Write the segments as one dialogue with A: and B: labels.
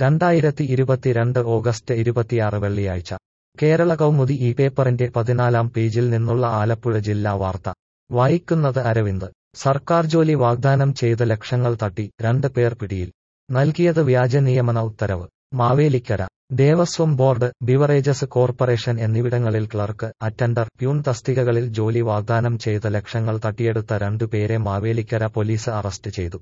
A: രണ്ടായിരത്തി ഇരുപത്തിരണ്ട് ഓഗസ്റ്റ് ഇരുപത്തിയാറ് വെള്ളിയാഴ്ച കേരള കൗമുദി ഈ പേപ്പറിന്റെ പതിനാലാം പേജിൽ നിന്നുള്ള ആലപ്പുഴ ജില്ലാ വാർത്ത വായിക്കുന്നത് അരവിന്ദ് സർക്കാർ ജോലി വാഗ്ദാനം ചെയ്ത ലക്ഷങ്ങൾ തട്ടി രണ്ട് പേർ പിടിയിൽ നൽകിയത് വ്യാജ നിയമന ഉത്തരവ് Mavelikkara Devaswom board beverages corporation എന്നിവിടങ്ങളിൽ ക്ലർക്ക് അറ്റൻഡർ പ്യൂൺ തസ്തികകളിൽ ജോലി വാഗ്ദാനം ചെയ്ത ലക്ഷങ്ങൾ തട്ടിയെടുത്ത രണ്ടുപേരെ മാവേലിക്കര പോലീസ് അറസ്റ്റ് ചെയ്തു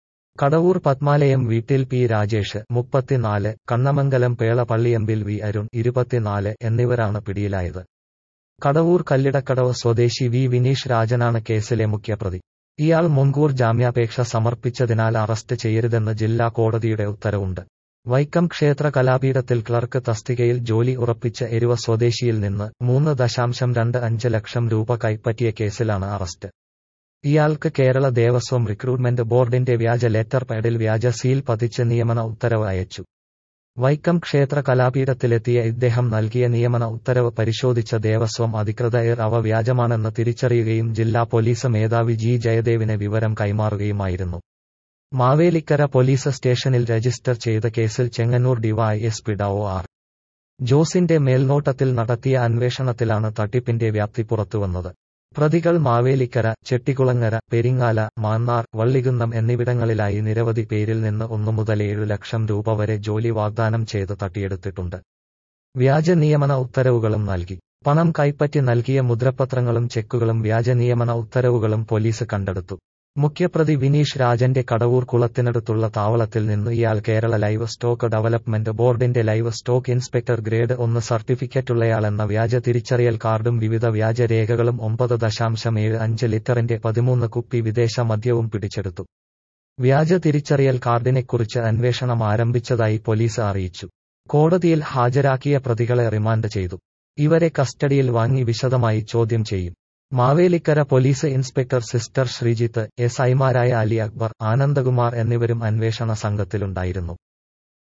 A: കടവൂർ പത്മാലയം വീട്ടിൽ പി രാജേഷ് മുപ്പത്തിനാല് കണ്ണമംഗലം പേള പള്ളിയമ്പിൽ വി അരുൺ ഇരുപത്തിനാല് എന്നിവരാണ് പിടിയിലായത് കടവൂർ കല്ലിടക്കടവ് സ്വദേശി വി വിനീഷ് രാജനാണ് കേസിലെ മുഖ്യപ്രതി ഇയാൾ മുൻകൂർ ജാമ്യാപേക്ഷ സമർപ്പിച്ചതിനാൽ അറസ്റ്റ് ചെയ്യരുതെന്ന് ജില്ലാ കോടതിയുടെ ഉത്തരവുണ്ട് വൈക്കം ക്ഷേത്ര കലാപീഠത്തിൽ ക്ലർക്ക് തസ്തികയിൽ ജോലി ഉറപ്പിച്ച എരുവ സ്വദേശിയിൽ നിന്ന് മൂന്ന് ദശാംശം രണ്ട് അഞ്ച് ലക്ഷം രൂപ കൈപ്പറ്റിയ കേസിലാണ് അറസ്റ്റ് ഇയാൾക്ക് കേരള ദേവസ്വം റിക്രൂട്ട്മെന്റ് ബോർഡിന്റെ വ്യാജ ലെറ്റർ പാഡിൽ വ്യാജ സീൽ പതിച്ച് നിയമന ഉത്തരവ് അയച്ചു വൈക്കം ക്ഷേത്ര കലാപീഠത്തിലെത്തിയ ഇദ്ദേഹം നൽകിയ നിയമന ഉത്തരവ് പരിശോധിച്ച ദേവസ്വം അധികൃതർ അവ വ്യാജമാണെന്ന് തിരിച്ചറിയുകയും ജില്ലാ പോലീസ് മേധാവി ജി ജയദേവിന് വിവരം കൈമാറുകയുമായിരുന്നു മാവേലിക്കര പോലീസ് സ്റ്റേഷനിൽ രജിസ്റ്റർ ചെയ്ത കേസിൽ ചെങ്ങന്നൂർ ഡിവൈഎസ്പി ഡോ ആർ ജോസിന്റെ മേൽനോട്ടത്തിൽ നടത്തിയ അന്വേഷണത്തിലാണ് തട്ടിപ്പിന്റെ വ്യാപ്തി പുറത്തുവന്നത് പ്രതികൾ മാവേലിക്കര ചെട്ടികുളങ്ങര പെരിങ്ങാല മാന്നാർ വള്ളികുന്നം എന്നിവിടങ്ങളിലായി നിരവധി പേരിൽ നിന്ന് ഒന്നു മുതൽ ഏഴു ലക്ഷം രൂപ വരെ ജോലി വാഗ്ദാനം ചെയ്ത് തട്ടിയെടുത്തിട്ടുണ്ട് വ്യാജ നിയമന ഉത്തരവുകളും നൽകി പണം കൈപ്പറ്റി നൽകിയ മുദ്രപത്രങ്ങളും ചെക്കുകളും വ്യാജ നിയമന ഉത്തരവുകളും പോലീസ് കണ്ടെടുത്തു മുഖ്യപ്രതി വിനീഷ് രാജന്റെ കടവൂർ കുളത്തിനടുത്തുള്ള താവളത്തിൽ നിന്ന് ഇയാൾ കേരള ലൈവ് സ്റ്റോക്ക് ഡെവലപ്മെന്റ് ബോർഡിന്റെ ലൈവ് സ്റ്റോക്ക് ഇൻസ്പെക്ടർ ഗ്രേഡ് ഒന്ന് സർട്ടിഫിക്കറ്റുള്ളയാളെന്ന വ്യാജ തിരിച്ചറിയൽ കാർഡും വിവിധ വ്യാജ രേഖകളും ഒമ്പത് ദശാംശം ഏഴ് അഞ്ച് ലിറ്ററിന്റെ പതിമൂന്ന് കുപ്പി വിദേശ മദ്യവും പിടിച്ചെടുത്തു വ്യാജ തിരിച്ചറിയൽ കാർഡിനെക്കുറിച്ച് അന്വേഷണം ആരംഭിച്ചതായി പോലീസ് അറിയിച്ചു കോടതിയിൽ ഹാജരാക്കിയ പ്രതികളെ റിമാൻഡ് ചെയ്തു ഇവരെ കസ്റ്റഡിയിൽ വാങ്ങി വിശദമായി ചോദ്യം ചെയ്യും Mavelikkara police inspector sister Sreejith S ഐമാരായ അലി അക്ബർ ആനന്ദകുമാർ എന്നിവരും അന്വേഷണ സംഘത്തിലുണ്ടായിരുന്നു